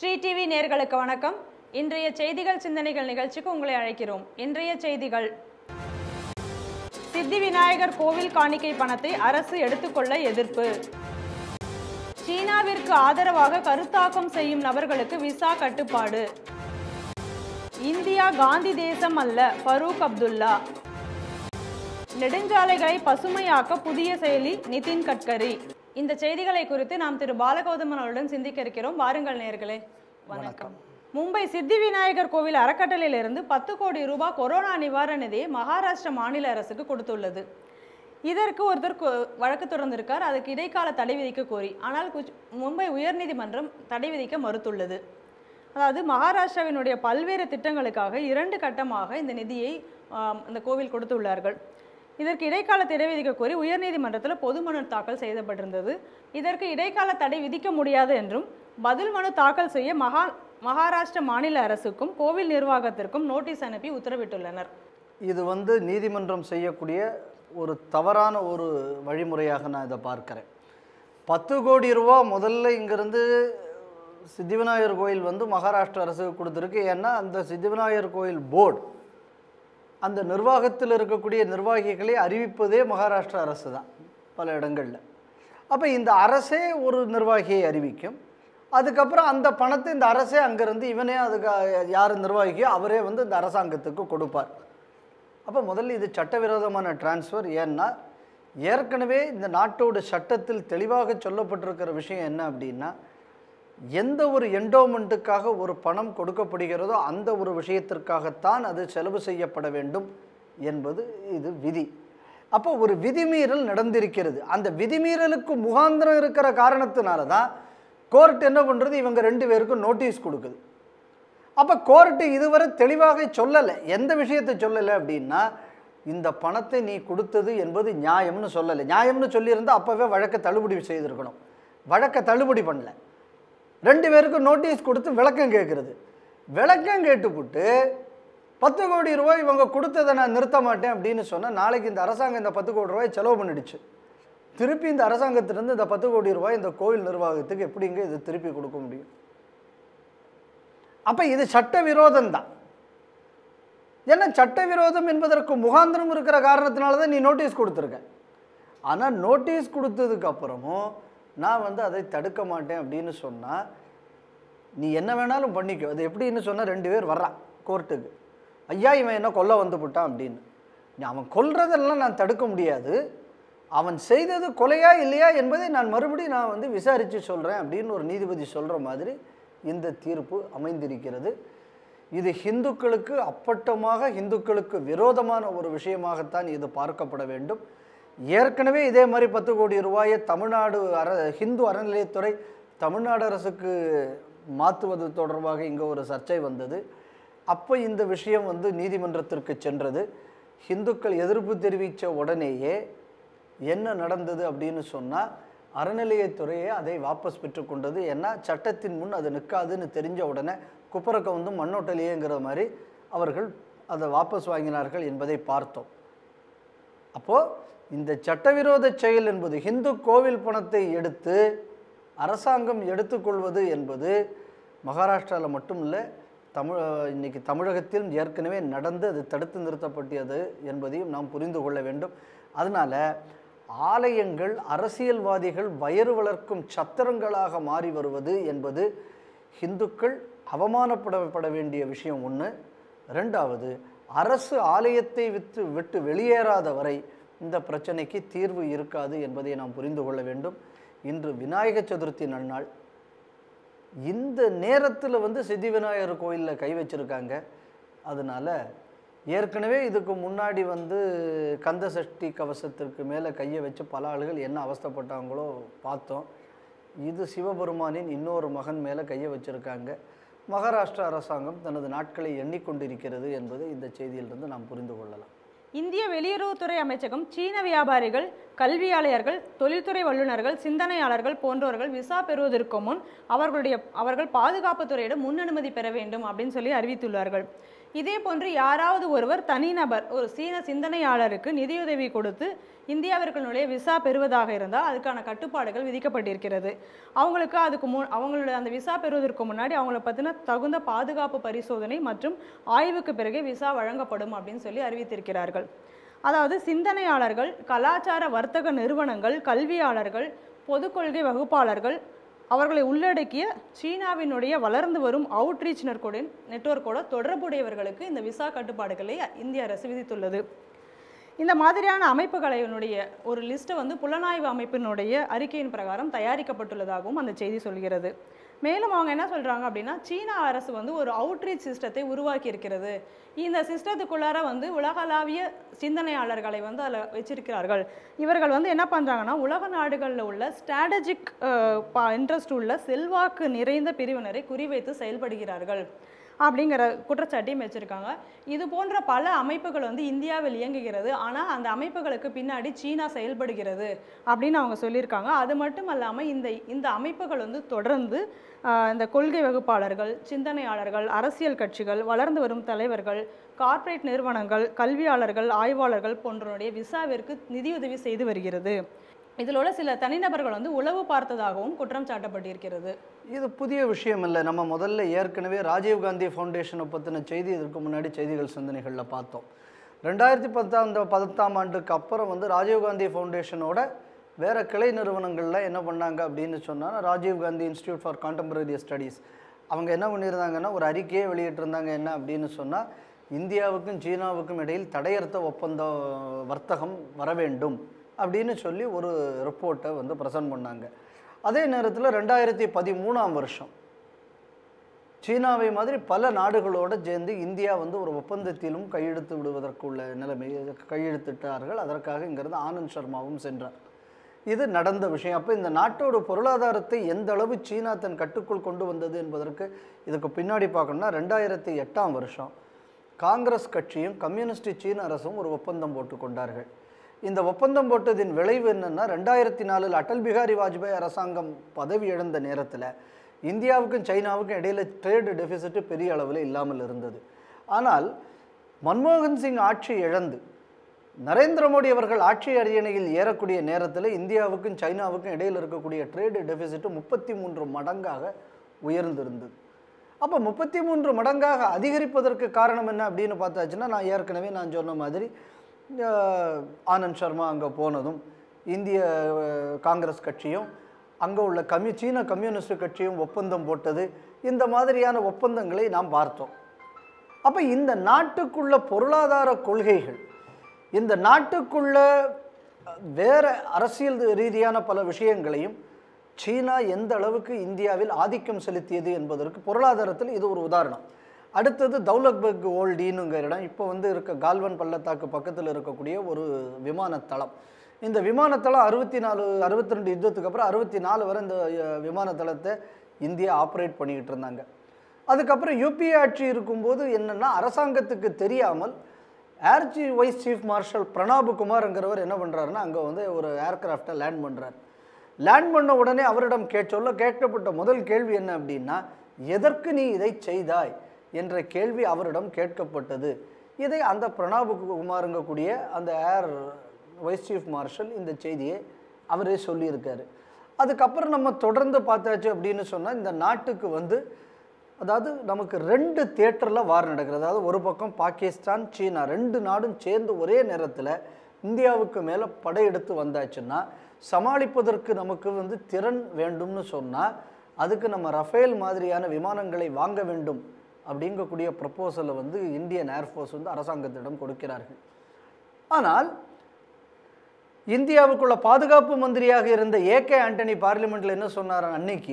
TV நேர்களுக்கு வணக்கம் இன்றைய செய்திகள் சிந்தனைகள் நிகழ்ச்சிக்கு உங்களை அழைக்கிறோம் இன்றைய செய்திகள் சித்தி விநாயகர் கோவில் காணிக்கை பணத்தை அரசு எடுத்துக்கொள்ள எதிர்ப்பு சீனாவிற்கு ஆதரவாக கருத்தாக்கம் செய்யும் நபர்களுக்கு விசா கட்டுப்பாடு இந்தியா காந்தி தேசம் அல்ல ஃபரூக் அப்துல்லா நெடுஞ்சாலைகளை பசுமையாக்க புதிய செயலி நிதின் கட்கரி இந்த செய்திகளை குறித்து நாம் திரு பாலகௌதமன் அவருடன் சிந்திக்க இருக்கிறோம் வாருங்கள் நேர்களே வணக்கம் மும்பை சித்தி விநாயகர் கோவில் அறக்கட்டளையிலிருந்து பத்து கோடி ரூபாய் கொரோனா நிவாரண நிதியை மகாராஷ்டிர மாநில அரசுக்கு கொடுத்துள்ளது இதற்கு ஒருத்தர் கொ- வழக்கு தொடர்ந்திருக்கார் அதுக்கு இடைக்கால தடை விதிக்க கோரி ஆனால் குச்- மும்பை உயர்நீதிமன்றம் தடை விதிக்க மறுத்துள்ளது அதாவது மகாராஷ்டிராவினுடைய பல்வேறு திட்டங்களுக்காக இரண்டு கட்டமாக இந்த நிதியை ஆம், இந்த கோவில் கொடுத்துள்ளார்கள் இதற்கு இடைக்கால தடை விதிக்க கோரி உயர்நீதிமன்றத்தில் பொது மனு தாக்கல் செய்யப்பட்டிருந்தது இதற்கு இடைக்கால தடை விதிக்க முடியாது என்றும் பதில் மனு தாக்கல் செய்ய மகா மகாராஷ்டிர மாநில அரசுக்கும் கோவில் நிர்வாகத்திற்கும் நோட்டீஸ் அனுப்பி உத்தரவிட்டுள்ளனர் இது வந்து நீதிமன்றம் செய்யக்கூடிய ஒரு தவறான ஒரு வழிமுறையாக நான் இதை பார்க்கிறேன் பத்து கோடி ரூபா முதல்ல இங்கேருந்து சித்திவிநாயகர் கோயில் வந்து மகாராஷ்டிர அரசுக்கு கொடுத்துருக்கு ஏன்னா அந்த சித்திவிநாயகர் கோயில் போர்டு அந்த நிர்வாகத்தில் இருக்கக்கூடிய நிர்வாகிகளை அறிவிப்பதே மகாராஷ்டிர அரசு தான் பல இடங்களில் அப்போ இந்த அரசே ஒரு நிர்வாகியை அறிவிக்கும் அதுக்கப்புறம் அந்த பணத்தை இந்த அரசே அங்கேருந்து இவனே அதுக்கு யார் நிர்வாகியோ அவரே வந்து இந்த அரசாங்கத்துக்கு கொடுப்பார் அப்போ முதல்ல இது சட்டவிரோதமான டிரான்ஸ்ஃபர் ஏன்னா ஏற்கனவே இந்த நாட்டோட சட்டத்தில் தெளிவாக சொல்லப்பட்டிருக்கிற விஷயம் என்ன அப்படின்னா எந்த ஒரு என்டோமெண்ட்டுக்காக ஒரு பணம் கொடுக்கப்படுகிறதோ அந்த ஒரு விஷயத்திற்காகத்தான் அது செலவு செய்யப்பட வேண்டும் என்பது இது விதி அப்போ ஒரு விதிமீறல் நடந்திருக்கிறது அந்த விதிமீறலுக்கு முகாந்திரம் இருக்கிற காரணத்தினால தான் கோர்ட் என்ன பண்ணுறது இவங்க ரெண்டு பேருக்கும் நோட்டீஸ் கொடுக்குது அப்போ கோர்ட்டு இதுவரை தெளிவாக சொல்லலை எந்த விஷயத்தை சொல்லலை அப்படின்னா இந்த பணத்தை நீ கொடுத்தது என்பது நியாயம்னு சொல்லலை நியாயம்னு சொல்லியிருந்தா அப்போவே வழக்கை தள்ளுபடி செய்திருக்கணும் வழக்கை தள்ளுபடி பண்ணல ரெண்டு பேருக்கும் நோட்டீஸ் கொடுத்து விளக்கம் கேட்குறது விளக்கம் கேட்டுப்புட்டு பத்து கோடி ரூபாய் இவங்க கொடுத்ததை நான் நிறுத்த மாட்டேன் அப்படின்னு சொன்னால் நாளைக்கு இந்த அரசாங்கம் இந்த பத்து கோடி ரூபாய் செலவு பண்ணிடுச்சு திருப்பி இந்த அரசாங்கத்திலிருந்து இந்த பத்து கோடி ரூபாய் இந்த கோவில் நிர்வாகத்துக்கு எப்படிங்க இது திருப்பி கொடுக்க முடியும் அப்போ இது சட்டவிரோதம் தான் ஏன்னா சட்டவிரோதம் என்பதற்கு முகாந்திரம் இருக்கிற காரணத்தினால தான் நீ நோட்டீஸ் கொடுத்துருக்க ஆனால் நோட்டீஸ் கொடுத்ததுக்கு அப்புறமும் நான் வந்து அதை தடுக்க மாட்டேன் அப்படின்னு சொன்னால் நீ என்ன வேணாலும் பண்ணிக்கோ அது எப்படின்னு சொன்னால் ரெண்டு பேர் வர்றான் கோர்ட்டுக்கு ஐயா இவன் என்ன கொல்ல வந்து விட்டான் அப்படின்னு நீ அவன் கொல்றதெல்லாம் நான் தடுக்க முடியாது அவன் செய்தது கொலையா இல்லையா என்பதை நான் மறுபடியும் நான் வந்து விசாரித்து சொல்கிறேன் அப்படின்னு ஒரு நீதிபதி சொல்கிற மாதிரி இந்த தீர்ப்பு அமைந்திருக்கிறது இது ஹிந்துக்களுக்கு அப்பட்டமாக ஹிந்துக்களுக்கு விரோதமான ஒரு விஷயமாகத்தான் இது பார்க்கப்பட வேண்டும் ஏற்கனவே இதே மாதிரி பத்து கோடி ரூபாயை தமிழ்நாடு அர ஹிந்து அறநிலையத்துறை தமிழ்நாடு அரசுக்கு மாற்றுவது தொடர்பாக இங்கே ஒரு சர்ச்சை வந்தது அப்போ இந்த விஷயம் வந்து நீதிமன்றத்திற்கு சென்றது ஹிந்துக்கள் எதிர்ப்பு தெரிவித்த உடனேயே என்ன நடந்தது அப்படின்னு சொன்னால் அறநிலையத்துறையே அதை வாபஸ் பெற்றுக்கொண்டது ஏன்னா சட்டத்தின் முன் அது நிற்காதுன்னு தெரிஞ்ச உடனே குப்பரக்க வந்து மண்ணோட்டலையேங்கிற மாதிரி அவர்கள் அதை வாபஸ் வாங்கினார்கள் என்பதை பார்த்தோம் அப்போது இந்த சட்டவிரோத செயல் என்பது ஹிந்து கோவில் பணத்தை எடுத்து அரசாங்கம் எடுத்துக்கொள்வது என்பது மகாராஷ்டிராவில் மட்டும் இல்லை தமிழ் இன்னைக்கு தமிழகத்தில் ஏற்கனவே நடந்து அது தடுத்து நிறுத்தப்பட்டது என்பதையும் நாம் புரிந்து கொள்ள வேண்டும் அதனால் ஆலயங்கள் அரசியல்வாதிகள் வயிறு வளர்க்கும் சத்திரங்களாக மாறி வருவது என்பது ஹிந்துக்கள் அவமானப்படப்பட வேண்டிய விஷயம் ஒன்று ரெண்டாவது அரசு ஆலயத்தை விட்டு விட்டு வெளியேறாத வரை இந்த பிரச்சனைக்கு தீர்வு இருக்காது என்பதை நாம் புரிந்து கொள்ள வேண்டும் இன்று விநாயக சதுர்த்தி நன்னாள் இந்த நேரத்தில் வந்து சித்தி விநாயகர் கோயிலில் கை வச்சிருக்காங்க அதனால ஏற்கனவே இதுக்கு முன்னாடி வந்து கந்த சஷ்டி கவசத்திற்கு மேலே கையை வச்சு பல ஆளுகள் என்ன அவஸ்தைப்பட்டாங்களோ பார்த்தோம் இது சிவபெருமானின் இன்னொரு மகன் மேலே கையை வச்சிருக்காங்க மகாராஷ்டிரா அரசாங்கம் தனது நாட்களை எண்ணிக்கொண்டிருக்கிறது என்பதை இந்த செய்தியிலிருந்து நாம் புரிந்து கொள்ளலாம் இந்திய வெளியுறவுத்துறை அமைச்சகம் சீன வியாபாரிகள் கல்வியாளர்கள் தொழில்துறை வல்லுநர்கள் சிந்தனையாளர்கள் போன்றவர்கள் விசா பெறுவதற்கு முன் அவர்களுடைய அவர்கள் பாதுகாப்புத் துறையிடம் முன் அனுமதி பெற வேண்டும் அப்படின்னு சொல்லி அறிவித்துள்ளார்கள் இதே போன்று யாராவது ஒருவர் தனிநபர் ஒரு சீன சிந்தனையாளருக்கு நிதியுதவி கொடுத்து இந்தியாவிற்கு நுழைய விசா பெறுவதாக இருந்தால் அதுக்கான கட்டுப்பாடுகள் விதிக்கப்பட்டிருக்கிறது அவங்களுக்கு அதுக்கு முன் அவங்களோட அந்த விசா பெறுவதற்கு முன்னாடி அவங்கள பற்றின தகுந்த பாதுகாப்பு பரிசோதனை மற்றும் ஆய்வுக்கு பிறகு விசா வழங்கப்படும் அப்படின்னு சொல்லி அறிவித்திருக்கிறார்கள் அதாவது சிந்தனையாளர்கள் கலாச்சார வர்த்தக நிறுவனங்கள் கல்வியாளர்கள் பொது கொள்கை வகுப்பாளர்கள் அவர்களை உள்ளடக்கிய சீனாவினுடைய வளர்ந்து வரும் அவுட்ரீச் நெட்வொர்க்கோட நெட்வொர்க்கோட தொடர்புடையவர்களுக்கு இந்த விசா கட்டுப்பாடுகளை இந்திய அரசு விதித்துள்ளது இந்த மாதிரியான அமைப்புகளினுடைய ஒரு லிஸ்ட்டை வந்து புலனாய்வு அமைப்பினுடைய அறிக்கையின் பிரகாரம் தயாரிக்கப்பட்டுள்ளதாகவும் அந்த செய்தி சொல்கிறது மேலும் அவங்க என்ன சொல்கிறாங்க அப்படின்னா சீனா அரசு வந்து ஒரு அவுட்ரீச் சிஸ்டத்தை உருவாக்கி இருக்கிறது இந்த சிஸ்டத்துக்குள்ளார வந்து உலகளாவிய சிந்தனையாளர்களை வந்து அதில் வச்சிருக்கிறார்கள் இவர்கள் வந்து என்ன பண்ணுறாங்கன்னா உலக நாடுகளில் உள்ள ஸ்ட்ராட்டஜிக் இன்ட்ரெஸ்ட் உள்ள செல்வாக்கு நிறைந்த பிரிவினரை குறிவைத்து செயல்படுகிறார்கள் அப்படிங்கிற குற்றச்சாட்டையும் வச்சுருக்காங்க இது போன்ற பல அமைப்புகள் வந்து இந்தியாவில் இயங்குகிறது ஆனால் அந்த அமைப்புகளுக்கு பின்னாடி சீனா செயல்படுகிறது அப்படின்னு அவங்க சொல்லியிருக்காங்க அது மட்டும் இல்லாமல் இந்த இந்த அமைப்புகள் வந்து தொடர்ந்து ஆஹ், இந்த கொள்கை வகுப்பாளர்கள் சிந்தனையாளர்கள் அரசியல் கட்சிகள் வளர்ந்து வரும் தலைவர்கள் கார்ப்பரேட் நிறுவனங்கள் கல்வியாளர்கள் ஆய்வாளர்கள் போன்றவருடைய விசாவிற்கு நிதியுதவி செய்து வருகிறது இதில் உள்ள சில தனிநபர்கள் வந்து உளவு பார்த்ததாகவும் குற்றம் சாட்டப்பட்டிருக்கிறது இது புதிய விஷயம் இல்லை நம்ம முதல்ல ஏற்கனவே ராஜீவ்காந்தி ஃபவுண்டேஷனை பற்றின செய்தி இதற்கு முன்னாடி செய்திகள் சிந்தனைகளில் பார்த்தோம் ரெண்டாயிரத்தி பத்தாம் பத்தாம் ஆண்டுக்கு அப்புறம் வந்து ராஜீவ்காந்தி ஃபவுண்டேஷனோட வேற கிளை நிறுவனங்களில் என்ன பண்ணாங்க அப்படின்னு சொன்னால் Rajiv Gandhi Institute for Contemporary Studies அவங்க என்ன பண்ணியிருந்தாங்கன்னா ஒரு அறிக்கையே வெளியிட்டிருந்தாங்க என்ன அப்படின்னு சொன்னால் இந்தியாவுக்கும் சீனாவுக்கும் இடையில் தடையர்த்த ஒப்பந்த வர்த்தகம் வர வேண்டும் அப்படின்னு சொல்லி ஒரு ரிப்போர்ட்டை வந்து ப்ரெசென்ட் பண்ணாங்க அதே நேரத்தில் ரெண்டாயிரத்தி பதிமூணாம் வருஷம் சீனாவை மாதிரி பல நாடுகளோடு சேர்ந்து இந்தியா வந்து ஒரு ஒப்பந்தத்திலும் கையெழுத்து விடுவதற்குள்ள நிலைமை கையெழுத்திட்டார்கள் அதற்காக இங்கிருந்து ஆனந்த் சர்மாவும் சென்றார் இது நடந்த விஷயம் அப்போ இந்த நாட்டோட பொருளாதாரத்தை எந்த அளவு சீனா தன் கட்டுக்குள் கொண்டு வந்தது என்பதற்கு இதுக்கு பின்னாடி பார்க்கணும்னா ரெண்டாயிரத்தி எட்டாம் வருஷம் காங்கிரஸ் கட்சியும் கம்யூனிஸ்ட் சீன அரசும் ஒரு ஒப்பந்தம் போட்டுக்கொண்டார்கள் இந்த ஒப்பந்தம் போட்டதின் விளைவு என்னன்னா ரெண்டாயிரத்தி நாலில் அடல் பிகாரி வாஜ்பாய் அரசாங்கம் பதவி இழந்த நேரத்தில் இந்தியாவுக்கும் சைனாவுக்கும் இடையில ட்ரேடு டெபிசிட் பெரிய அளவில் இல்லாமல் இருந்தது ஆனால் மன்மோகன் சிங் ஆட்சி இழந்து நரேந்திர மோடி அவர்கள் ஆட்சி அரியணையில் ஏறக்கூடிய நேரத்தில் இந்தியாவுக்கும் சைனாவுக்கும் இடையில் இருக்கக்கூடிய ட்ரேடு டெபிசிட் முப்பத்தி மூன்று மடங்காக உயர்ந்திருந்தது அப்போ முப்பத்தி மூன்று மடங்காக அதிகரிப்பதற்கு காரணம் என்ன அப்படின்னு பார்த்தாச்சுன்னா நான் ஏற்கனவே நான் சொன்ன மாதிரி அஹ், ஆனந்த் சர்மா அங்கே போனதும் இந்திய அஹ், காங்கிரஸ் கட்சியும் அங்கே உள்ள கம்யூ சீன கம்யூனிஸ்ட் கட்சியும் ஒப்பந்தம் போட்டது இந்த மாதிரியான ஒப்பந்தங்களை நாம் பார்த்தோம் அப்போ இந்த நாட்டுக்குள்ள பொருளாதார கொள்கைகள் இந்த நாட்டுக்குள்ள அஹ், வேற அரசியல் ரீதியான பல விஷயங்களையும் சீனா எந்த அளவுக்கு இந்தியாவில் ஆதிக்கம் செலுத்தியது என்பதற்கு பொருளாதாரத்தில் இது ஒரு உதாரணம் அடுத்தது தௌலத்பர்க் ஓல்டினுங்கிற இடம் இப்போ வந்து இருக்க கால்வன் பள்ளத்தாக்கு பக்கத்தில் இருக்கக்கூடிய ஒரு விமானத்தளம் இந்த விமானத்தளம் அறுபத்தி நாலு அறுபத்தி ரெண்டு யுத்தத்துக்கு அப்புறம் அறுபத்தி நாலு வரை இந்த அஹ், விமானத்தளத்தை இந்தியா ஆப்ரேட் பண்ணிக்கிட்டு இருந்தாங்க அதுக்கப்புறம் யூபிஏ ஆட்சி இருக்கும்போது என்னன்னா அரசாங்கத்துக்கு தெரியாமல் air chief vice chief marshal Pranab குமார்ங்கிறவர் என்ன பண்ணுறாருன்னா அங்கே வந்து ஒரு ஏர்கிராஃப்டை லேண்ட் பண்ணுறார் லேண்ட் பண்ண உடனே அவரிடம் கேட் சொல்ல கேட்கப்பட்ட முதல் கேள்வி என்ன அப்படின்னா எதற்கு நீ இதை செய்தாய் என்ற கேள்வி அவரிடம் கேட்கப்பட்டது இதை அந்த பிரணாப் குமாருங்கக்கூடிய அந்த ஏர் வைஸ் சீஃப் மார்ஷல் இந்த செய்தியை அவரே சொல்லியிருக்காரு அதுக்கப்புறம் நம்ம தொடர்ந்து பார்த்தாச்சு அப்படின்னு சொன்னால் இந்த நாட்டுக்கு வந்து அதாவது நமக்கு ரெண்டு தேட்டரில் வார் நடக்கிறது அதாவது ஒரு பக்கம் பாகிஸ்தான் சீனா ரெண்டு நாடும் சேர்ந்து ஒரே நேரத்தில் இந்தியாவுக்கு மேலே படையெடுத்து வந்தாச்சுன்னா சமாளிப்பதற்கு நமக்கு வந்து திறன் வேண்டும்னு சொன்னால் அதுக்கு நம்ம ரஃபேல் மாதிரியான விமானங்களை வாங்க வேண்டும் அப்படிங்கக்கூடிய ப்ரப்போசலை வந்து இந்தியன் ஏர்ஃபோர்ஸ் வந்து அரசாங்கத்திடம் கொடுக்கிறார்கள் ஆனால் இந்தியாவுக்குள்ள பாதுகாப்பு மந்திரியாக இருந்த ஏகே ஆண்டனி பார்லிமெண்ட்ல என்ன சொன்னார் அன்னைக்கு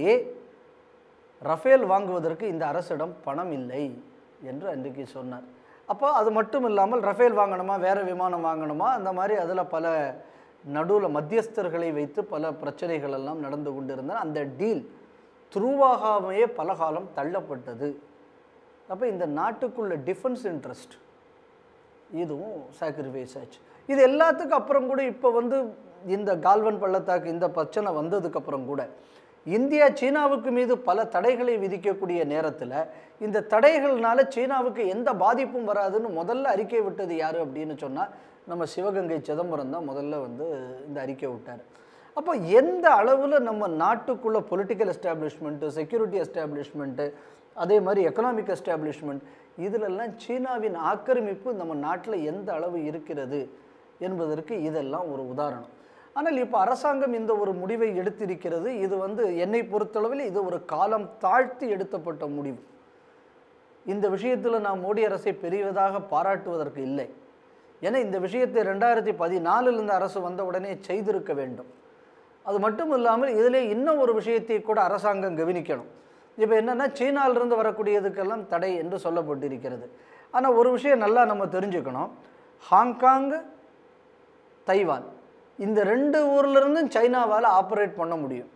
ரஃபேல் வாங்குவதற்கு இந்த அரசிடம் பணம் இல்லை என்று அன்றைக்கு சொன்னார் அப்போ அது மட்டும் இல்லாமல் ரஃபேல் வாங்கணுமா வேற விமானம் வாங்கணுமா அந்த மாதிரி அதில் பல நடுவில் மத்தியஸ்தர்களை வைத்து பல பிரச்சனைகள் எல்லாம் நடந்து கொண்டிருந்தன அந்த டீல் துருவாகாமையே பல காலம் தள்ளப்பட்டது அப்போ இந்த நாட்டுக்குள்ள டிஃபென்ஸ் இன்ட்ரெஸ்ட் இதுவும் சாக்ரிஃபைஸ் ஆச்சு இது எல்லாத்துக்கும் அப்புறம் கூட இப்போ வந்து இந்த கால்வன் பள்ளத்தாக்கு இந்த பிரச்சனை வந்ததுக்கு அப்புறம் கூட இந்தியா சீனாவுக்கு மீது பல தடைகளை விதிக்கக்கூடிய நேரத்தில் இந்த தடைகள்னால சீனாவுக்கு எந்த பாதிப்பும் வராதுன்னு முதல்ல அறிக்கை விட்டது யார் அப்படின்னு சொன்னால் நம்ம சிவகங்கை சிதம்பரம் தான் முதல்ல வந்து இந்த அறிக்கை விட்டார் அப்போ எந்த அளவில் நம்ம நாட்டுக்குள்ள பொலிட்டிக்கல் எஸ்டாப்ளிஷ்மெண்ட்டு செக்யூரிட்டி எஸ்டாப்ளிஷ்மெண்ட்டு அதே மாதிரி எக்கனாமிக் எஸ்டாப்ளிஷ்மெண்ட் இதிலெல்லாம் சீனாவின் ஆக்கிரமிப்பு நம்ம நாட்டில் எந்த அளவு இருக்கிறது என்பதற்கு இதெல்லாம் ஒரு உதாரணம் ஆனால் இப்போ அரசாங்கம் இந்த ஒரு முடிவை எடுத்திருக்கிறது இது வந்து என்னை பொறுத்தளவில் இது ஒரு காலம் தாழ்த்தி எடுத்தப்பட்ட முடிவு இந்த விஷயத்தில் நான் மோடி அரசை பெரியதாக பாராட்டுவதற்கு இல்லை ஏன்னா இந்த விஷயத்தை ரெண்டாயிரத்தி பதினாலில் இந்த அரசு வந்த உடனே செய்திருக்க வேண்டும் அது மட்டும் இல்லாமல் இதிலே இன்னும் ஒரு விஷயத்தை கூட அரசாங்கம் கவனிக்கணும் இப்போ என்னென்னா சீனாவிலிருந்து வரக்கூடியதுக்கெல்லாம் தடை என்று சொல்லப்பட்டிருக்கிறது ஆனால் ஒரு விஷயம் நல்லா நம்ம தெரிஞ்சுக்கணும் ஹாங்காங் தைவான் இந்த ரெண்டு ஊர்ல இருந்தும் சைனாவால் ஆப்ரேட் பண்ண முடியும்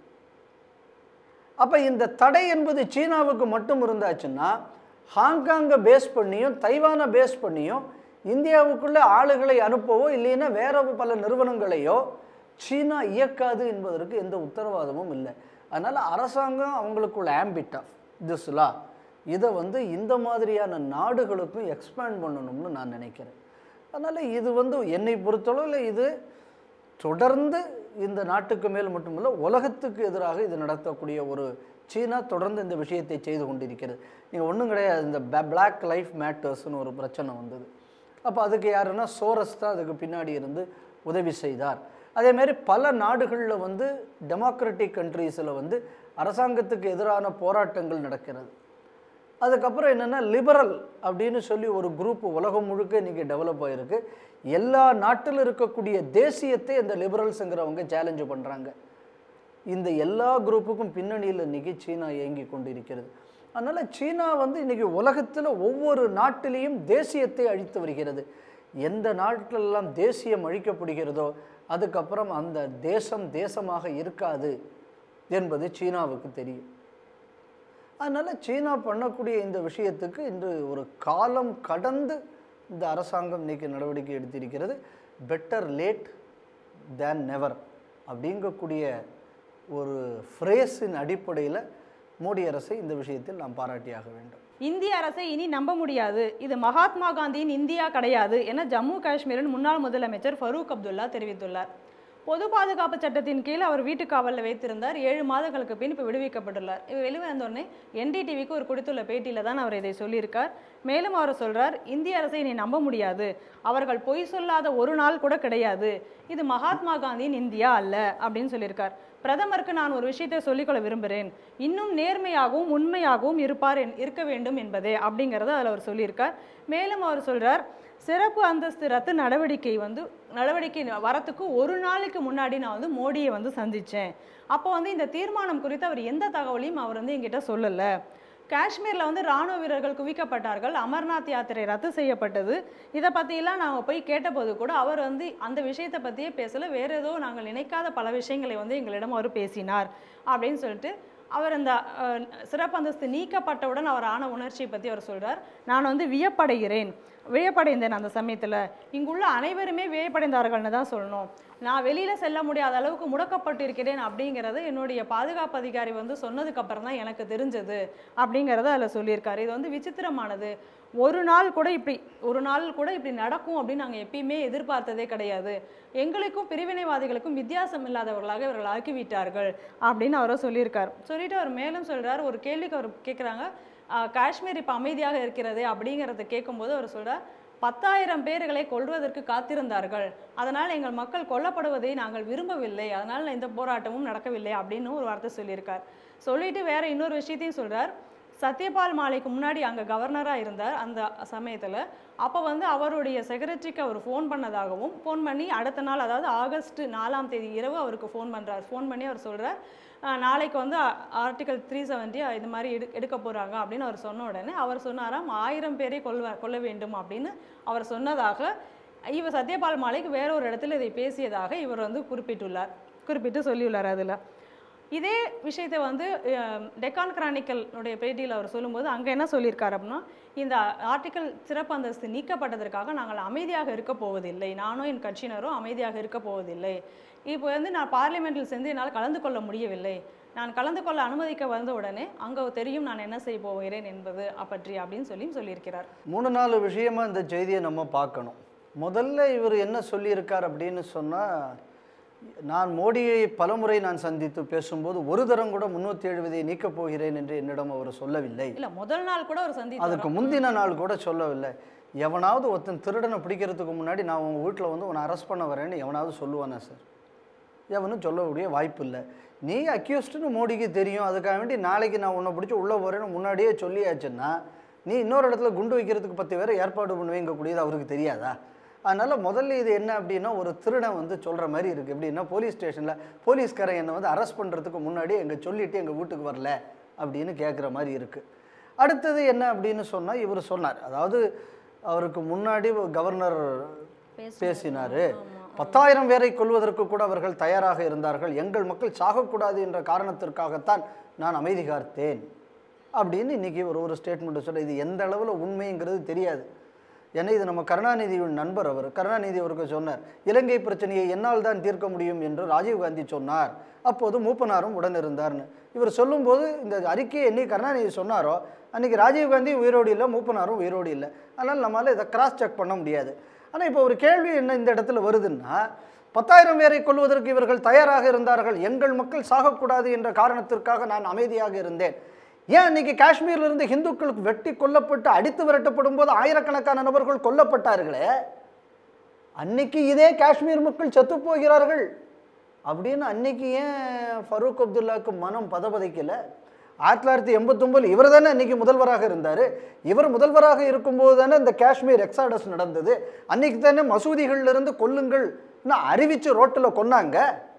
அப்போ இந்த தடை என்பது சீனாவுக்கு மட்டும் இருந்தாச்சுன்னா ஹாங்காங்கை பேஸ் பண்ணியும் தைவானை பேஸ் பண்ணியும் இந்தியாவுக்குள்ள ஆளுகளை அனுப்பவோ இல்லைன்னா வேற பல நிறுவனங்களையோ சீனா இயக்காது என்பதற்கு எந்த உத்தரவாதமும் இல்லை அதனால் அரசாங்கம் அவங்களுக்குள்ள ஆம்பிட் ஆஃப் திஸ் லா இதை வந்து இந்த மாதிரியான நாடுகளுக்கும் எக்ஸ்பேண்ட் பண்ணணும்னு நான் நினைக்கிறேன் அதனால் இது வந்து என்னை பொறுத்தளவில் இது தொடர்ந்து இந்த நாட்டுக்கு மேல் மட்டுமல்ல உலகத்துக்கு எதிராக இது நடத்தக்கூடிய ஒரு சீனா தொடர்ந்து இந்த விஷயத்தை செய்து கொண்டிருக்கிறது நீங்கள் ஒன்றும் கிடையாது இந்த பிளாக் லைஃப் மேட்டர்ஸ்னு ஒரு பிரச்சனை வந்தது அப்போ அதுக்கு யாருன்னா சோரஸ் தான் அதுக்கு பின்னாடி இருந்து உதவி செய்தார் அதே மாதிரி பல நாடுகளில் வந்து டெமோக்ராட்டிக் கண்ட்ரீஸில் வந்து அரசாங்கத்துக்கு எதிரான போராட்டங்கள் நடக்கிறது அதுக்கப்புறம் என்னென்னா லிபரல் அப்படின்னு சொல்லி ஒரு குரூப் உலகம் முழுக்க இன்றைக்கி டெவலப் ஆகிருக்கு எல்லா நாட்டில் இருக்கக்கூடிய தேசியத்தை இந்த லிபரல்ஸுங்கிறவங்க சேலஞ்சு பண்ணுறாங்க இந்த எல்லா குரூப்புக்கும் பின்னணியில் இன்றைக்கி சீனா இயங்கி கொண்டிருக்கிறது அதனால் சீனா வந்து இன்றைக்கி உலகத்தில் ஒவ்வொரு நாட்டிலையும் தேசியத்தை அழித்து வருகிறது எந்த நாட்டிலெல்லாம் தேசியம் அழிக்கப்படுகிறதோ அதுக்கப்புறம் அந்த தேசம் தேசமாக இருக்காது என்பது சீனாவுக்கு தெரியும் அதனால் சீனா பண்ணக்கூடிய இந்த விஷயத்துக்கு இன்று ஒரு காலம் கடந்து இந்த அரசாங்கம் இன்னைக்கு நடவடிக்கை எடுத்திருக்கிறது பெட்டர் லேட் தேன் நெவர் அப்படிங்கக்கூடிய ஒரு ஃப்ரேஸின் அடிப்படையில் மோடி அரசை இந்த விஷயத்தில் நாம் பாராட்டியாக வேண்டும் இந்திய அரசை இனி நம்ப முடியாது இது மகாத்மா காந்தியின் இந்தியா கிடையாது என ஜம்மு காஷ்மீரின் முன்னாள் முதலமைச்சர் ஃபரூக் அப்துல்லா தெரிவித்துள்ளார் பொது பாதுகாப்பு சட்டத்தின் கீழ் அவர் வீட்டு காவலில் வைத்திருந்தார் ஏழு மாதங்களுக்கு பின் இப்போ விடுவிக்கப்பட்டுள்ளார் இவர் வெளிவந்தோடனே என்டிடிவிக்கு ஒரு கொடுத்துள்ள பேட்டியில் தான் அவர் இதை சொல்லியிருக்கார் மேலும் அவர் சொல்றார் இந்திய அரசை இனி நம்ப முடியாது அவர்கள் பொய் சொல்லாத ஒரு நாள் கூட கிடையாது இது மகாத்மா காந்தியின் இந்தியா அல்ல அப்படின்னு சொல்லியிருக்கார் பிரதமருக்கு நான் ஒரு விஷயத்தை சொல்லிக்கொள்ள விரும்புகிறேன் இன்னும் நேர்மையாகவும் உண்மையாகவும் இருப்பார் என்- இருக்க வேண்டும் என்பதே அப்படிங்கிறத அதில் அவர் சொல்லியிருக்கார் மேலும் அவர் சொல்றார் சிறப்பு அந்தஸ்து ரத்து நடவடிக்கை வந்து நடவடிக்கை வரத்துக்கு ஒரு நாளைக்கு முன்னாடி நான் வந்து மோடியை வந்து சந்திச்சேன் அப்போ வந்து இந்த தீர்மானம் குறித்து அவர் எந்த தகவலையும் அவர் வந்து என்கிட்ட சொல்லலை காஷ்மீரில் வந்து ராணுவ வீரர்கள் குவிக்கப்பட்டார்கள் அமர்நாத் யாத்திரை ரத்து செய்யப்பட்டது இதை பற்றியெல்லாம் நாங்கள் போய் கேட்டபோது கூட அவர் வந்து அந்த விஷயத்தை பற்றியே பேசல வேற ஏதோ நாங்கள் நினைக்காத பல விஷயங்களை வந்து எங்களிடம் அவர் பேசினார் அப்படின்னு சொல்லிட்டு அவர் அந்த அஹ், சிறப்பு அந்தஸ்து நீக்கப்பட்டவுடன் அவர் ஆன உணர்ச்சியை பற்றி அவர் சொல்றார் நான் வந்து வியப்படைகிறேன் வியப்படைந்தேன் அந்த சமயத்தில் இங்குள்ள அனைவருமே வியப்படைந்தார்கள்னு தான் சொல்லணும் நான் வெளியில் செல்ல முடியாத அளவுக்கு முடக்கப்பட்டிருக்கிறேன் அப்படிங்கிறது என்னுடைய பாதுகாப்பு அதிகாரி வந்து சொன்னதுக்கு அப்புறம் தான் எனக்கு தெரிஞ்சது அப்படிங்கிறத அதில் சொல்லியிருக்காரு இது வந்து விசித்திரமானது ஒரு நாள் கூட இப்படி ஒரு நாள் கூட இப்படி நடக்கும் அப்படின்னு நாங்கள் எப்பயுமே எதிர்பார்த்ததே கிடையாது எங்களுக்கும் பிரிவினைவாதிகளுக்கும் வித்தியாசம் இல்லாதவர்களாக இவர்கள் ஆக்கிவிட்டார்கள் அப்படின்னு அவரை சொல்லியிருக்கார் சொல்லிட்டு அவர் மேலும் சொல்றார் ஒரு கேள்விக்கு அவர் கேட்குறாங்க காஷ்மீர் இப்போ அமைதியாக இருக்கிறது அப்படிங்கிறத கேட்கும்போது அவர் சொல்றார் பத்தாயிரம் பேர்களை கொல்வதற்கு காத்திருந்தார்கள் அதனால் எங்கள் மக்கள் கொல்லப்படுவதை நாங்கள் விரும்பவில்லை அதனால் இந்த போராட்டமும் நடக்கவில்லை அப்படின்னு ஒரு வார்த்தை சொல்லியிருக்கார் சொல்லிட்டு வேற இன்னொரு விஷயத்தையும் சொல்றார் சத்யபால் மாலைக்கு முன்னாடி அங்கே கவர்னராக இருந்தார் அந்த சமயத்தில் அப்போ வந்து அவருடைய செக்ரட்டரிக்கு அவர் ஃபோன் பண்ணதாகவும் ஃபோன் பண்ணி அடுத்த நாள் அதாவது ஆகஸ்ட் நாலாம் தேதி இரவு அவருக்கு ஃபோன் பண்ணுறார் ஃபோன் பண்ணி அவர் சொல்கிறார் நாளைக்கு வந்து ஆர்டிகல் த்ரீ செவன்ட்டி இது மாதிரி எடு எடுக்க போகிறாங்க அப்படின்னு அவர் சொன்ன உடனே அவர் சொன்னாராம் ஆயிரம் பேரை கொல்வ கொல்ல வேண்டும் அப்படின்னு அவர் சொன்னதாக இவர் சத்யபால் மாலைக்கு வேற ஒரு இடத்துல இதை பேசியதாக இவர் வந்து குறிப்பிட்டுள்ளார் குறிப்பிட்டு சொல்லியுள்ளார் அதில் இதே விஷயத்தை வந்து அஹ், டெக்கான் கிரானிக்கலுடைய பேட்டியில் அவர் சொல்லும்போது அங்கே என்ன சொல்லியிருக்காரு அப்படின்னா இந்த ஆர்டிக்கல் சிறப்பு அந்தஸ்து நீக்கப்பட்டதற்காக நாங்கள் அமைதியாக இருக்க போவதில்லை நானும் என் கட்சியினரும் அமைதியாக இருக்க போவதில்லை இப்போ வந்து நான் பார்லிமெண்ட்டில் சேர்ந்து என்னால் கலந்து கொள்ள முடியவில்லை நான் கலந்து கொள்ள அனுமதிக்க வந்த உடனே அங்கே தெரியும் நான் என்ன செய்ய போகிறேன் என்பது பற்றி அப்படின்னு சொல்லி சொல்லியிருக்கிறார் மூணு நாலு விஷயமா இந்த செய்தியை நம்ம பார்க்கணும் முதல்ல இவர் என்ன சொல்லியிருக்கார் அப்படின்னு சொன்னால் நான் மோடியை பலமுறை நான் சந்தித்து பேசும்போது ஒரு தரம் கூட முன்னூற்றி எழுபதை நீக்கப் போகிறேன் என்று என்னிடம் அவர் சொல்லவில்லை இல்ல முதல் நாள் கூட ஒரு சந்தி அதுக்கு முந்தின நாள் கூட சொல்லவில்லை எவனாவது ஒருத்தன் திருடனை பிடிக்கிறதுக்கு முன்னாடி நான் உங்கள் வீட்டில் வந்து உன்னை அரெஸ்ட் பண்ண வரேன்னு எவனாவது சொல்லுவானா சார் எவனும் சொல்லக்கூடிய வாய்ப்பு இல்லை நீ அக்யூஸ்டுன்னு மோடிக்கு தெரியும் அதுக்காக வேண்டி நாளைக்கு நான் உன்னை பிடிச்சி உள்ளே போகிறேன்னு முன்னாடியே சொல்லியாச்சுன்னா நீ இன்னொரு இடத்துல குண்டு வைக்கிறதுக்கு பத்து பேரை ஏற்பாடு பண்ணுவீங்கக்கூடியது அவருக்கு தெரியாதா அதனால் முதல்ல இது என்ன அப்படின்னா ஒரு திருடன் வந்து சொல்கிற மாதிரி இருக்குது எப்படின்னா போலீஸ் ஸ்டேஷனில் போலீஸ்காரன் என்னை வந்து அரெஸ்ட் பண்ணுறதுக்கு முன்னாடி எங்கள் சொல்லிவிட்டு எங்கள் வீட்டுக்கு வரல அப்படின்னு கேட்குற மாதிரி இருக்குது அடுத்தது என்ன அப்படின்னு சொன்னால் இவர் சொன்னார் அதாவது அவருக்கு முன்னாடி கவர்னர் பேசினார் பத்தாயிரம் பேரை கொல்வதற்கு கூட அவர்கள் தயாராக இருந்தார்கள் எங்கள் மக்கள் சாகக்கூடாது என்ற காரணத்திற்காகத்தான் நான் அமைதி காத்தேன் அப்படின்னு இன்னைக்கு ஒரு ஒரு ஸ்டேட்மெண்ட் சொல்ல இது எந்த அளவில் உண்மைங்கிறது தெரியாது ஏன்னா இது நம்ம கருணாநிதியின் நண்பர் அவர் கருணாநிதி அவருக்கு சொன்னார் இலங்கை பிரச்சனையை என்னால் தான் தீர்க்க முடியும் என்று ராஜீவ்காந்தி சொன்னார் அப்போது மூப்பனாரும் உடன் இருந்தார்னு இவர் சொல்லும்போது இந்த அறிக்கையை என்னைக்கு கருணாநிதி சொன்னாரோ அன்னைக்கு ராஜீவ்காந்தி உயிரோடு இல்லை மூப்பனாரும் உயிரோடு இல்லை அதனால் நம்மளால் இதை கிராஸ் செக் பண்ண முடியாது ஆனால் இப்போ ஒரு கேள்வி என்ன இந்த இடத்துல வருதுன்னா பத்தாயிரம் பேரை கொல்வதற்கு இவர்கள் தயாராக இருந்தார்கள் எங்கள் மக்கள் சாகக்கூடாது என்ற காரணத்திற்காக நான் அமைதியாக இருந்தேன் ஏன் அன்னைக்கு காஷ்மீர்ல இருந்து இந்துக்களுக்கு வெட்டி கொல்லப்பட்டு அடித்து விரட்டப்படும் போது ஆயிரக்கணக்கான நபர்கள் கொல்லப்பட்டார்களே அன்னைக்கு இதே காஷ்மீர் மக்கள் செத்து போகிறார்கள் அப்படின்னு அன்னைக்கு ஏன் ஃபரூக் அப்துல்லாவுக்கு மனம் பதபதைக்கல ஆயிரத்தி தொள்ளாயிரத்தி எண்பத்தொம்பதில் இவர் தானே அன்னைக்கு முதல்வராக இருந்தார் இவர் முதல்வராக இருக்கும்போது தானே இந்த காஷ்மீர் எக்ஸாடஸ் நடந்தது அன்னைக்கு தானே மசூதிகள்ல இருந்து கொல்லுங்கள் அறிவிச்சு ரோட்டில் கொன்னாங்க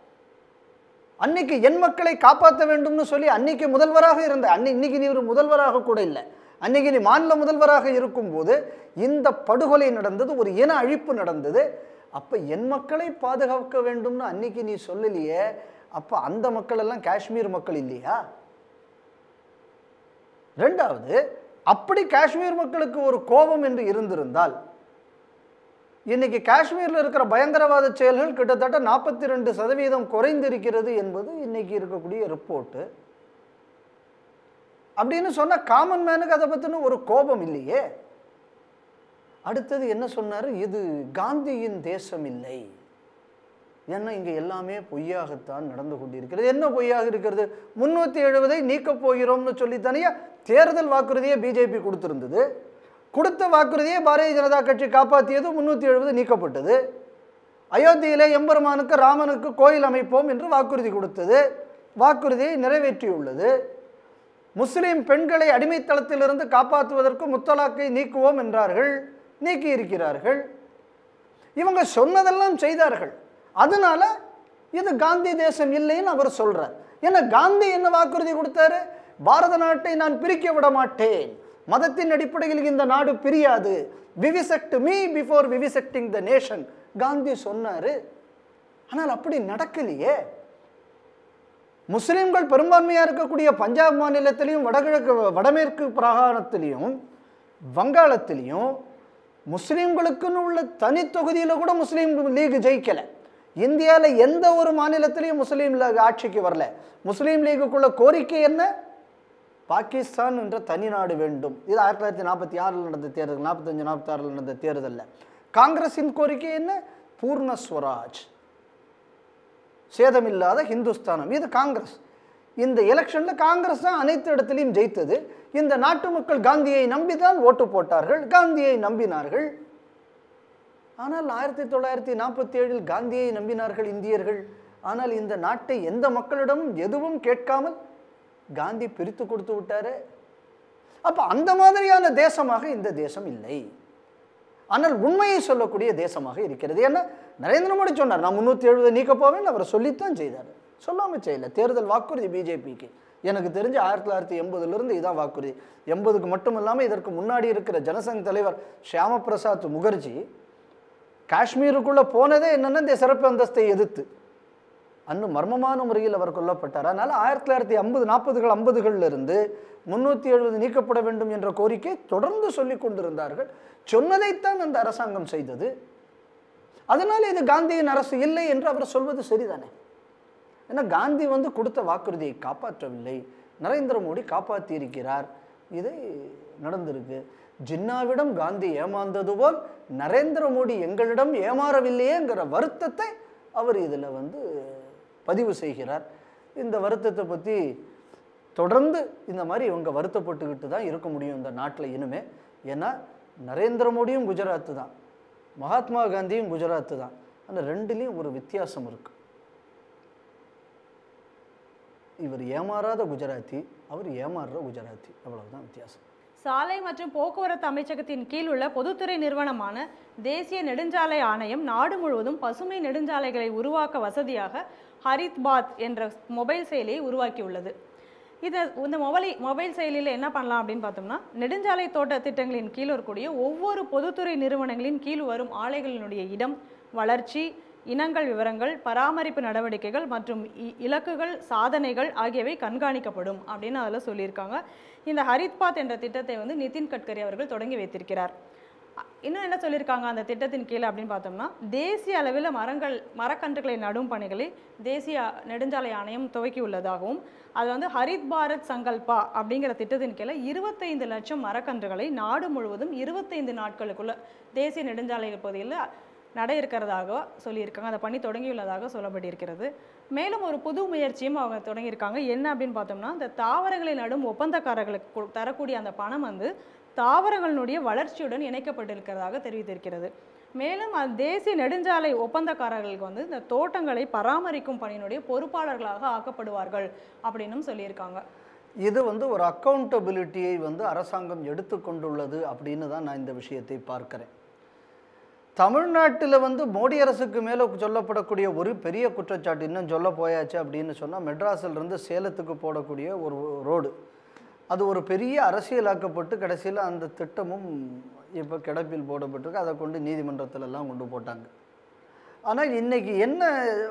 அன்னைக்கு என் மக்களை காப்பாற்ற வேண்டும்னு சொல்லி அன்னைக்கு முதல்வராக இருந்த அன்னை இன்னைக்கு நீ ஒரு முதல்வராக கூட இல்லை அன்னைக்கு நீ மாநில முதல்வராக இருக்கும்போது இந்த படுகொலை நடந்தது ஒரு இன அழிப்பு நடந்தது அப்போ என் மக்களை பாதுகாக்க வேண்டும்னு அன்னைக்கு நீ சொல்லலையே அப்போ அந்த மக்கள் எல்லாம் காஷ்மீர் மக்கள் இல்லையா ரெண்டாவது அப்படி காஷ்மீர் மக்களுக்கு ஒரு கோபம் என்று இருந்திருந்தால் இன்னைக்கு காஷ்மீரில் இருக்கிற பயங்கரவாத செயல்கள் கிட்டத்தட்ட நாற்பத்தி ரெண்டு சதவீதம் குறைந்திருக்கிறது என்பது இன்னைக்கு இருக்கக்கூடிய ரிப்போர்ட்டு அப்படின்னு சொன்ன காமன் மேனுக்கு அதை பற்றின ஒரு கோபம் இல்லையே அடுத்தது என்ன சொன்னார் இது காந்தியின் தேசம் இல்லை ஏன்னா இங்கே எல்லாமே பொய்யாகத்தான் நடந்து கொண்டிருக்கிறது என்ன பொய்யாக இருக்கிறது முன்னூற்றி எழுபதை நீக்கப் போகிறோம்னு சொல்லித்தானே தேர்தல் வாக்குறுதியை பிஜேபி கொடுத்திருந்தது கொடுத்த வாக்குறுதியை பாரதிய ஜனதா கட்சி காப்பாற்றியது முன்னூற்றி எழுபது நீக்கப்பட்டது அயோத்தியிலே எம்பெருமானுக்கு ராமனுக்கு கோயில் அமைப்போம் என்று வாக்குறுதி கொடுத்தது வாக்குறுதியை நிறைவேற்றியுள்ளது முஸ்லிம் பெண்களை அடிமைத்தளத்திலிருந்து காப்பாற்றுவதற்கு முத்தலாக்கை நீக்குவோம் என்றார்கள் நீக்கி இருக்கிறார்கள் இவங்க சொன்னதெல்லாம் செய்தார்கள் அதனால இது காந்தி தேசம் இல்லைன்னு அவர் சொல்றார் ஏன்னா காந்தி என்ன வாக்குறுதி கொடுத்தாரு பாரத நாட்டை நான் பிரிக்க விட மாட்டேன் மதத்தின் அடிப்படையில் இந்த நாடு பிரியாது vivisect me before vivisecting the nation Gandhi சொன்னாரு ஆனால் அப்படி நடக்கலையே முஸ்லிம்கள் பெரும்பான்மையாக இருக்கக்கூடிய பஞ்சாப் மாநிலத்திலையும் வடகிழக்கு வடமேற்கு பிராகாரத்திலையும் வங்காளத்திலையும் முஸ்லீம்களுக்குன்னு உள்ள தனி தொகுதியில் கூட முஸ்லீம் லீக் ஜெயிக்கலை இந்தியாவில் எந்த ஒரு மாநிலத்திலையும் முஸ்லீம் லீக் ஆட்சிக்கு வரல முஸ்லீம் லீக்குக்குள்ள கோரிக்கை என்ன பாகிஸ்தான் என்ற தனி நாடு வேண்டும் இது ஆயிரத்தி தொள்ளாயிரத்தி நாற்பத்தி ஆறில் நடந்த தேர்தல் நாற்பத்தஞ்சு நாற்பத்தாறில் நடந்த தேர்தலில் காங்கிரஸின் கோரிக்கை என்ன பூர்ண ஸ்வராஜ் சேதமில்லாத ஹிந்துஸ்தானம் இது காங்கிரஸ் இந்த எலெக்ஷனில் காங்கிரஸ் தான் அனைத்து இடத்திலையும் ஜெயித்தது இந்த நாட்டு மக்கள் காந்தியை நம்பி தான் ஓட்டு போட்டார்கள் காந்தியை நம்பினார்கள் ஆனால் ஆயிரத்தி தொள்ளாயிரத்தி நாற்பத்தி ஏழில் காந்தியை நம்பினார்கள் இந்தியர்கள் ஆனால் இந்த நாட்டை எந்த மக்களிடமும் எதுவும் கேட்காமல் காந்தி பிரித்து கொடுத்து விட்டாரு அப்போ அந்த மாதிரியான தேசமாக இந்த தேசம் இல்லை ஆனால் உண்மையை சொல்லக்கூடிய தேசமாக இருக்கிறது ஏன்னா நரேந்திர மோடி சொன்னார் நான் முந்நூற்றி எழுபது நீக்க போவேன் அவர் சொல்லித்தான் செய்தார் சொல்லாமல் செய்யல தேர்தல் வாக்குறுதி பிஜேபிக்கு எனக்கு தெரிஞ்சு ஆயிரத்தி தொள்ளாயிரத்தி எண்பதுலேருந்து இதான் வாக்குறுதி எண்பதுக்கு மட்டும் இல்லாமல் இதற்கு முன்னாடி இருக்கிற ஜனசங் தலைவர் ஷியாம பிரசாத் முகர்ஜி காஷ்மீருக்குள்ளே போனதே என்னென்னா இந்த சிறப்பு அந்தஸ்தை எதிர்த்து அன்னும் மர்மமான முறையில் அவர் கொல்லப்பட்டார் அதனால் ஆயிரத்தி தொள்ளாயிரத்தி ஐம்பது நாற்பதுகள் ஐம்பதுகளில் இருந்து முன்னூற்றி எழுபது நீக்கப்பட வேண்டும் என்ற கோரிக்கை தொடர்ந்து சொல்லி கொண்டிருந்தார்கள் சொன்னதைத்தான் அந்த அரசாங்கம் செய்தது அதனால் இது காந்தியின் அரசு இல்லை என்று அவர் சொல்வது சரிதானே ஏன்னா காந்தி வந்து கொடுத்த வாக்குறுதியை காப்பாற்றவில்லை நரேந்திர மோடி காப்பாற்றி இருக்கிறார் இது நடந்திருக்கு ஜின்னாவிடம் காந்தி ஏமாந்தது போல் நரேந்திர மோடி எங்களிடம் ஏமாறவில்லையேங்கிற வருத்தத்தை அவர் இதில் வந்து பதிவு செய்கிறார் இந்த வருத்தத்தை பற்றி தொடர்ந்து இந்த மாதிரி இவங்க வருத்தப்பட்டுக்கிட்டு தான் இருக்க முடியும் இந்த நாட்டில் இனிமே ஏன்னா நரேந்திர மோடியும் குஜராத்து தான் மகாத்மா காந்தியும் குஜராத்து தான் ஆனால் ரெண்டுலேயும் ஒரு வித்தியாசம் இருக்கு இவர் ஏமாறாத குஜராத்தி அவர் ஏமாறுற குஜராத்தி அவ்வளவுதான் வித்தியாசம் சாலை மற்றும் போக்குவரத்து அமைச்சகத்தின் கீழ் உள்ள பொதுத்துறை நிறுவனமான தேசிய நெடுஞ்சாலை ஆணையம் நாடு முழுவதும் பசுமை நெடுஞ்சாலைகளை உருவாக்க வசதியாக ஹரித் பாத் என்ற மொபைல் செயலியை உருவாக்கியுள்ளது இதை இந்த மொபைல் மொபைல் செயலியில் என்ன பண்ணலாம் அப்படின்னு பார்த்தோம்னா நெடுஞ்சாலை தோட்ட திட்டங்களின் கீழ் வரக்கூடிய ஒவ்வொரு பொதுத்துறை நிறுவனங்களின் கீழ் வரும் ஆலைகளினுடைய இடம் வளர்ச்சி இனங்கள் விவரங்கள் பராமரிப்பு நடவடிக்கைகள் மற்றும் இ- இலக்குகள் சாதனைகள் ஆகியவை கண்காணிக்கப்படும் அப்படின்னு அதில் சொல்லியிருக்காங்க இந்த ஹரித் பாத் என்ற திட்டத்தை வந்து நிதின் கட்கரி அவர்கள் தொடங்கி வைத்திருக்கிறார் அ- இன்னும் என்ன சொல்லியிருக்காங்க அந்த திட்டத்தின் கீழே அப்படின்னு பார்த்தோம்னா தேசிய அளவில் மரங்கள் மரக்கன்றுகளை நடும் பணிகளை தேசிய நெடுஞ்சாலை ஆணையம் துவக்கி உள்ளதாகவும் அது வந்து ஹரித் பாரத் சங்கல்பா அப்படிங்கிற திட்டத்தின் கீழே இருபத்தைந்து லட்சம் மரக்கன்றுகளை நாடு முழுவதும் இருபத்தைந்து நாட்களுக்குள்ள தேசிய நெடுஞ்சாலை பகுதியில் நட இருக்கிறதாக சொல்லியிருக்காங்க அந்த பணி தொடங்கியுள்ளதாக சொல்லப்பட்டிருக்கிறது மேலும் ஒரு புது முயற்சியும் அவங்க தொடங்கியிருக்காங்க என்ன அப்படின்னு பார்த்தோம்னா இந்த தாவரங்களை நடும் ஒப்பந்தக்காரர்களுக்கு கு- தரக்கூடிய அந்த பணம் வந்து தாவரங்களுடைய வளர்ச்சியுடன் இணைக்கப்பட்டிருக்கிறதாக தெரிவித்திருக்கிறது மேலும் அந்த தேசிய நெடுஞ்சாலை ஒப்பந்தக்காரர்களுக்கு வந்து இந்த தோட்டங்களை பராமரிக்கும் பணியினுடைய பொறுப்பாளர்களாக ஆக்கப்படுவார்கள் அப்படின்னும் சொல்லியிருக்காங்க இது வந்து ஒரு அக்கௌண்டபிலிட்டியை வந்து அரசாங்கம் எடுத்துக்கொண்டுள்ளது அப்படின்னு தான் நான் இந்த விஷயத்தை பார்க்கிறேன் தமிழ்நாட்டில் வந்து மோடி அரசுக்கு மேலே சொல்லப்படக்கூடிய ஒரு பெரிய குற்றச்சாட்டு இன்னும் சொல்ல போயாச்சு அப்படின்னு சொன்னால் மெட்ராஸில் இருந்து சேலத்துக்கு போடக்கூடிய ஒரு ரோடு அது ஒரு பெரிய அரசியலாக்கப்பட்டு கடைசியில் அந்த திட்டமும் இப்போ கிடப்பில் போடப்பட்டிருக்கு அதை கொண்டு நீதிமன்றத்துல எல்லாம் கொண்டு போட்டாங்க ஆனால் இன்னைக்கு என்ன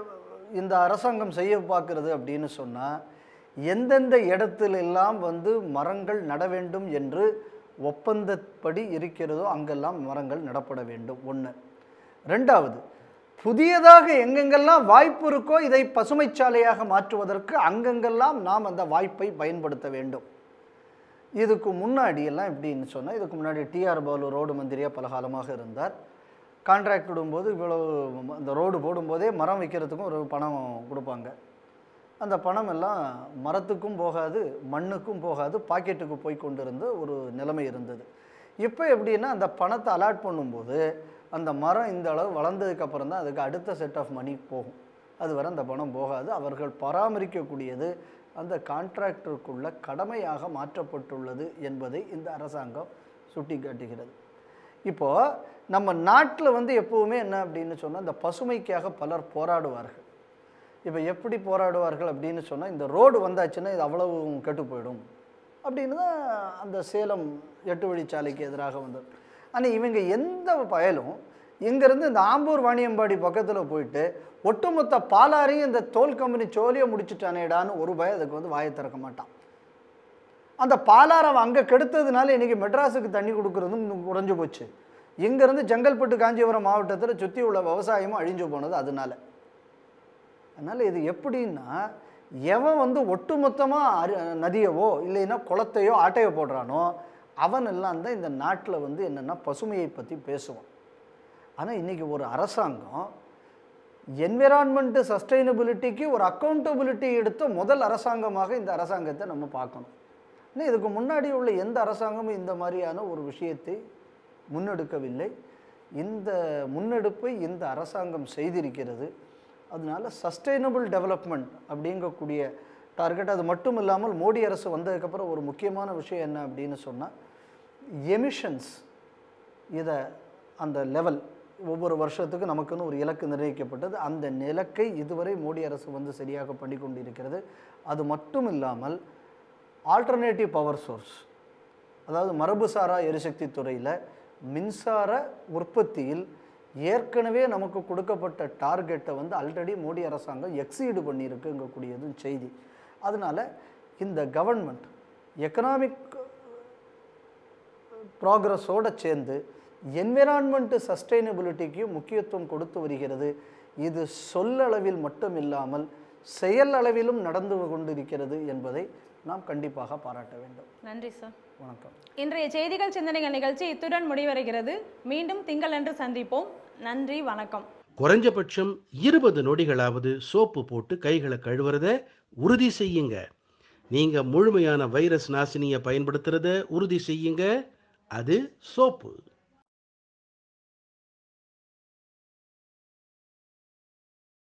இந்த அரசாங்கம் செய்ய பார்க்கிறது அப்படின்னு சொன்னால் எந்தெந்த இடத்துல எல்லாம் வந்து மரங்கள் நட வேண்டும் என்று ஒப்பந்தப்படி இருக்கிறதோ அங்கெல்லாம் மரங்கள் நடப்பட வேண்டும் ஒன்று ரெண்டாவது புதியதாக எங்கெங்கெல்லாம் வாய்ப்பு இருக்கோ இதை பசுமைச்சாலையாக மாற்றுவதற்கு அங்கங்கெல்லாம் நாம் அந்த வாய்ப்பை பயன்படுத்த வேண்டும் இதுக்கு முன்னாடி எல்லாம் எப்படின்னு சொன்னால் இதுக்கு முன்னாடி டிஆர் பாலு ரோடு மந்திரியாக பல காலமாக இருந்தார் கான்ட்ராக்ட் விடும்போது இவ்வளவு ம- இந்த ரோடு போடும்போதே மரம் வைக்கிறதுக்கும் ஒரு பணம் கொடுப்பாங்க அந்த பணம் எல்லாம் மரத்துக்கும் போகாது மண்ணுக்கும் போகாது பாக்கெட்டுக்கு போய் கொண்டிருந்த ஒரு நிலைமை இருந்தது இப்போ எப்படின்னா அந்த பணத்தை அலாட் பண்ணும்போது அந்த மரம் இந்த அளவு வளர்ந்ததுக்கு அப்புறம் தான் அதுக்கு அடுத்த செட் ஆஃப் மணி போகும் அது வரை அந்த பணம் போகாது அவர்கள் பராமரிக்கக்கூடியது அந்த கான்ட்ராக்டருக்குள்ள கடமையாக மாற்றப்பட்டுள்ளது என்பதை இந்த அரசாங்கம் சுட்டிக்காட்டுகிறது இப்போ நம்ம நாட்டில் வந்து எப்பவுமே என்ன அப்படின்னு சொன்னால் இந்த பசுமைக்காக பலர் போராடுவார்கள் இப்போ எப்படி போராடுவார்கள் அப்படின்னு சொன்னால் இந்த ரோடு வந்தாச்சுன்னா இது அவ்வளவு கெட்டு போயிடும் அப்படின்னு தான் அந்த சேலம் எட்டு வழிச்சாலைக்கு எதிராக வந்தது ஆனால் இவங்க எந்த பயலும் இங்கேருந்து இந்த ஆம்பூர் வாணியம்பாடி பக்கத்தில் போயிட்டு ஒட்டுமொத்த பாலாரையும் இந்த தோல் கம்பெனி சோழியை முடிச்சுட்டானேடான்னு ஒரு பய அதுக்கு வந்து வாயை திறக்க மாட்டான் அந்த பாலாரம் அங்கே கெடுத்ததுனால இன்றைக்கி மெட்ராஸுக்கு தண்ணி கொடுக்குறதும் இன்னும் குறைஞ்சு போச்சு இங்கேருந்து செங்கல்பட்டு காஞ்சிபுரம் மாவட்டத்தில் சுற்றி உள்ள விவசாயமும் அழிஞ்சு போனது அதனால அதனால் இது எப்படின்னா எவன் வந்து ஒட்டுமொத்தமாக அரு நதியவோ இல்லைன்னா குளத்தையோ ஆட்டையோ போடுறானோ அவன் எல்லாம் தான் இந்த நாட்டில் வந்து என்னென்னா பசுமையை பற்றி பேசுவான் ஆனால் இன்றைக்கி ஒரு அரசாங்கம் என்விரான்மெண்ட்டு சஸ்டைனபிலிட்டிக்கு ஒரு அக்கௌண்டபிலிட்டி எடுத்த முதல் அரசாங்கமாக இந்த அரசாங்கத்தை நம்ம பார்க்கணும் இன்னும் இதுக்கு முன்னாடி உள்ள எந்த அரசாங்கமும் இந்த மாதிரியான ஒரு விஷயத்தை முன்னெடுக்கவில்லை இந்த முன்னெடுப்பை இந்த அரசாங்கம் செய்திருக்கிறது அதனால சஸ்டைனபிள் டெவலப்மெண்ட் அப்படிங்கக்கூடிய டார்கெட் அது மட்டும் இல்லாமல் மோடி அரசு வந்ததுக்கப்புறம் ஒரு முக்கியமான விஷயம் என்ன அப்படின்னு சொன்னால் எமிஷன்ஸ் இதை அந்த லெவல் ஒவ்வொரு வருஷத்துக்கு நமக்குன்னு ஒரு இலக்கு நிர்ணயிக்கப்பட்டது அந்த இலக்கை இதுவரை மோடி அரசு வந்து சரியாக பண்ணி கொண்டிருக்கிறது அது மட்டும் இல்லாமல் ஆல்டர்னேட்டிவ் பவர் சோர்ஸ் அதாவது மரபுசாரா எரிசக்தி துறையில் மின்சார உற்பத்தியில் ஏற்கனவே நமக்கு கொடுக்கப்பட்ட டார்கெட்டை வந்து ஆல்ரெடி மோடி அரசாங்கம் எக்ஸீடு பண்ணியிருக்குங்கக்கூடியதும் செய்தி அதனால் இந்த கவர்மெண்ட் எக்கனாமிக் ப்ராக்ரஸோடு சேர்ந்து என்விரான்மெண்ட் சஸ்டைனபிலிட்டிக்கு முக்கியத்துவம் கொடுத்து வருகிறது இது சொல்லளவில் மட்டும் இல்லாமல் செயல் அளவிலும் நடந்து கொண்டிருக்கிறது என்பதை நாம் கண்டிப்பாக பாராட்ட வேண்டும் நன்றி சார் வணக்கம் இன்றைய செய்திகள் சிந்தனைகள் நிகழ்ச்சி இத்துடன் முடிவடைகிறது மீண்டும் திங்களன்று சந்திப்போம் நன்றி வணக்கம் குறைஞ்சபட்சம் இருபது நொடிகளாவது சோப்பு போட்டு கைகளை கழுவுறத உறுதி செய்யுங்க நீங்க முழுமையான வைரஸ் நாசினியை பயன்படுத்துறத உறுதி செய்யுங்க அது சோப்பு